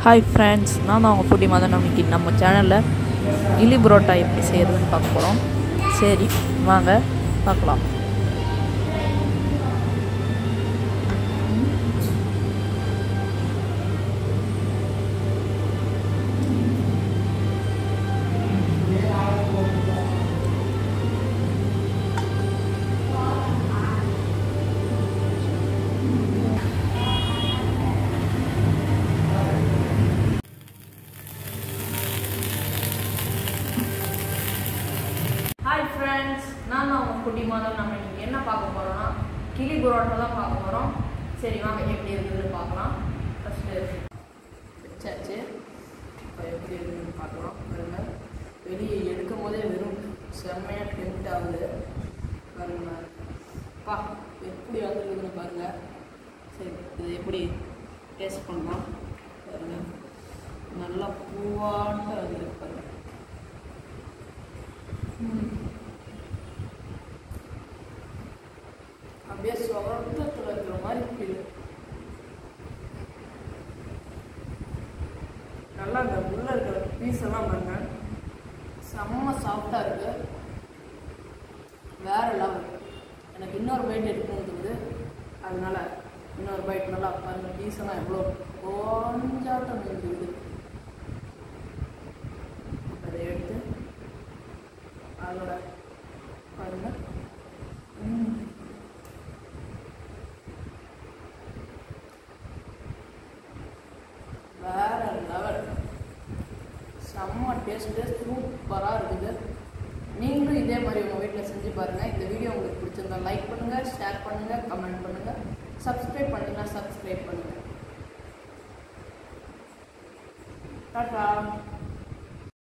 Hi friends நான் தான் உங்கள் புட்டி மதன் இன்னைக்கு நம்ம சேனலில் இலி புரோட்டா எப்படி செய்கிறதுன்னு பார்க்க போகிறோம் சரி வாங்க பார்க்கலாம் ஹாய் ஃப்ரெண்ட்ஸ் நான் தான் உங்கள் குட்டி மாதம் நம்ம இன்னைக்கு என்ன பார்க்க போகிறோம்னா கிளி புரோட்டா தான் பார்க்க போகிறோம் சரி வாங்க எப்படி இருக்குதுன்னு பார்க்கலாம் ஃபஸ்ட்டு வச்சாச்சு இப்போ எப்படி இருக்குதுன்னு பார்க்கலாம் பாருங்க வெளியே எடுக்கும் போதே வெறும் செம்மையாக டெம்ட் ஆகுது பாருங்க பா எப்படி வந்துருக்குதுன்னு பாருங்க சரி இது எப்படி டேஸ்ட் பண்ணலாம் பாருங்க நல்லா பூவாட்ட வந்துருக்கு பாருங்க அப்படியே சொர்க்கத்தில் இருக்கிற மாதிரி ஃபீல் நல்லா இந்த உள்ள இருக்கிற பீஸ் எல்லாம் பாருங்க செம்ம சாஃப்டாக இருக்கு வேற லெவல் எனக்கு இன்னொரு பைட் எடுக்கணும்னு தோணுது அதனால இன்னொரு பைட் நல்லா பாருங்க பீஸ் எல்லாம் எவ்வளோ கொஞ்சாட்டம் இருக்குது அதை எடுத்து அதோட பாருங்க ம். வேற லெவல் செம்ம டேஸ்ட்டு சூப்பராக இருக்குது நீங்களும் இதே மாதிரி உங்கள் வீட்டில் செஞ்சு பாருங்கள் இந்த வீடியோ உங்களுக்கு பிடிச்சிருந்தா லைக் பண்ணுங்கள் ஷேர் பண்ணுங்கள் கமெண்ட் பண்ணுங்கள் சப்ஸ்கிரைப் பண்ணிங்கன்னா சப்ஸ்கிரைப் பண்ணுங்கள் டாட்டா